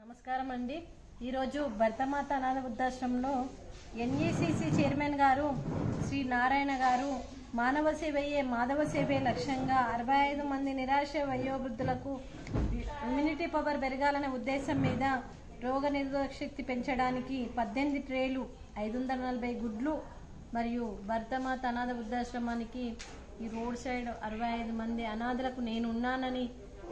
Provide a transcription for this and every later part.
నమస్కారం అండి ఈరోజు భర్తమాత అనాథ వృద్ధాశ్రమంలో ఎన్ఈసిసి చైర్మన్ గారు శ్రీ నారాయణ గారు మానవ సేవయే మాధవ సేవే లక్ష్యంగా అరవై ఐదు మంది నిరాశ వయోవృద్ధులకు ఇమ్యూనిటీ పవర్ పెరగాలనే ఉద్దేశం మీద రోగ నిరోధక శక్తి పెంచడానికి పద్దెనిమిది ట్రేలు ఐదు వందల నలభై గుడ్లు మరియు భర్తమాత అనాథ వృద్ధాశ్రమానికి ఈ రోడ్ సైడ్ అరవై ఐదు మంది అనాథలకు నేను ఉన్నానని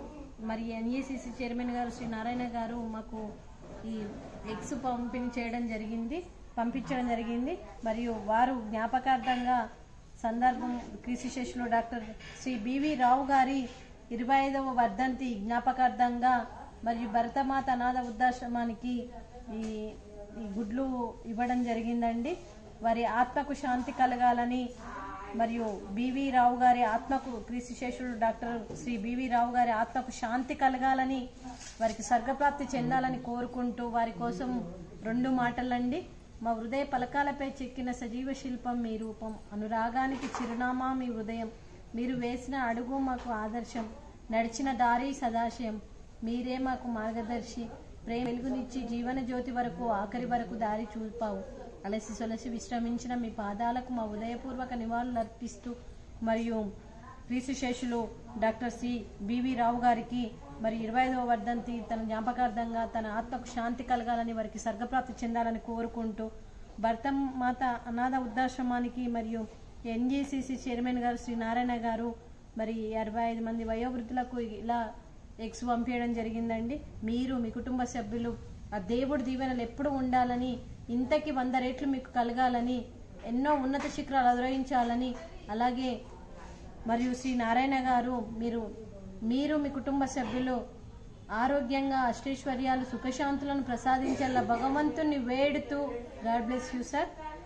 మరి ఎన్ఈసిసి చైర్మన్ గారు శ్రీ నారాయణ గారు మాకు ఈ ఎగ్స్ పంపిణీ చేయడం జరిగింది పంపించడం జరిగింది మరియు వారు జ్ఞాపకార్థంగా సందర్భం కృషిశేషులు డాక్టర్ శ్రీ బివి రావు గారి ఇరవై ఐదవ వర్ధంతి జ్ఞాపకార్థంగా మరియు భరతమాత అనాథ వృద్ధాశ్రమానికి ఈ ఈ గుడ్లు ఇవ్వడం జరిగిందండి వారి ఆత్మకు శాంతి కలగాలని మరియు బివి రావు గారి ఆత్మకు క్రీస్తుశేషుడు డాక్టర్ శ్రీ బివి రావు గారి ఆత్మకు శాంతి కలగాలని వారికి స్వర్గప్రాప్తి చెందాలని కోరుకుంటూ వారి కోసం రెండు మాటలండి మా హృదయ పలకాలపై చెక్కిన సజీవ శిల్పం మీ రూపం అనురాగానికి చిరునామా మీ హృదయం మీరు వేసిన అడుగు మాకు ఆదర్శం నడిచిన దారి సదాశయం మీరే మాకు మార్గదర్శి ప్రేమ వెలుగునిచ్చి జీవన జ్యోతి వరకు ఆఖరి వరకు దారి చూపావు అలసి సొలసి విశ్రమించిన మీ పాదాలకు మా ఉదయపూర్వక నివాళులు అర్పిస్తూ మరియు క్రీస్తుశేషులు డాక్టర్ సి బివి రావు గారికి మరి ఇరవై ఐదవ వర్ధంతి తన జ్ఞాపకార్థంగా తన ఆత్మకు శాంతి కలగాలని వారికి స్వర్గప్రాప్తి చెందాలని కోరుకుంటూ భర్త మాత అనాథ వృద్ధాశ్రమానికి మరియు ఎన్జేసిసి చైర్మన్ గారు శ్రీ నారాయణ గారు మరి అరవై ఐదు మంది వయోవృద్ధులకు ఇలా ఎగ్స్ పంపించడం జరిగిందండి మీరు మీ కుటుంబ సభ్యులు ఆ దేవుడి దీవెనలు ఎప్పుడు ఉండాలని ఇంతకి వంద రెట్లు మీకు కలగాలని ఎన్నో ఉన్నత శిఖరాలు అధిరోహించాలని అలాగే మరియు శ్రీ నారాయణ గారు మీరు మీరు మీ కుటుంబ సభ్యులు ఆరోగ్యంగా అష్టైశ్వర్యాలు సుఖశాంతులను ప్రసాదించేలా భగవంతుని వేడుతూ గాడ్ బ్లెస్ యూ సార్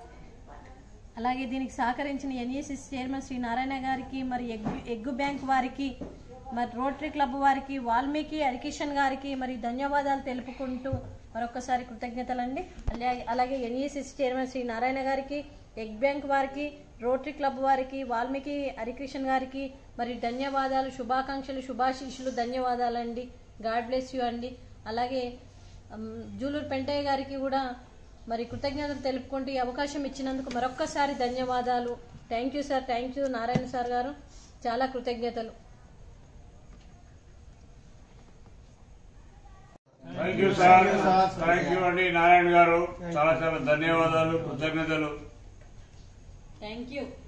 అలాగే దీనికి సహకరించిన ఎన్ఈసిసి చైర్మన్ శ్రీ నారాయణ గారికి మరి ఎగ్ ఎగ్గు బ్యాంక్ వారికి మరి రోటరీ క్లబ్ వారికి వాల్మీకి హరికిషన్ గారికి మరి ధన్యవాదాలు తెలుపుకుంటూ మరొకసారి కృతజ్ఞతలండి అలాగే అలాగే ఎన్ఈసిసి చైర్మన్ శ్రీ నారాయణ గారికి ఎగ్ బ్యాంక్ వారికి రోటరీ క్లబ్ వారికి వాల్మీకి హరికృష్ణ గారికి మరి ధన్యవాదాలు శుభాకాంక్షలు శుభాశీషులు ధన్యవాదాలండి గాడ్ బ్లెస్ యూ అండి అలాగే ఉమ్, జూలూరు పెంటయ్య గారికి కూడా మరి కృతజ్ఞతలు తెలుపుకుంటూ ఈ అవకాశం ఇచ్చినందుకు మరొక్కసారి ధన్యవాదాలు thank you sir thank you Narayana sir గారు చాలా కృతజ్ఞతలు thank you sir thank you అండి నారాయణ గారు చాలా చాలా ధన్యవాదాలు కృతజ్ఞతలు థ్యాంక్ యూ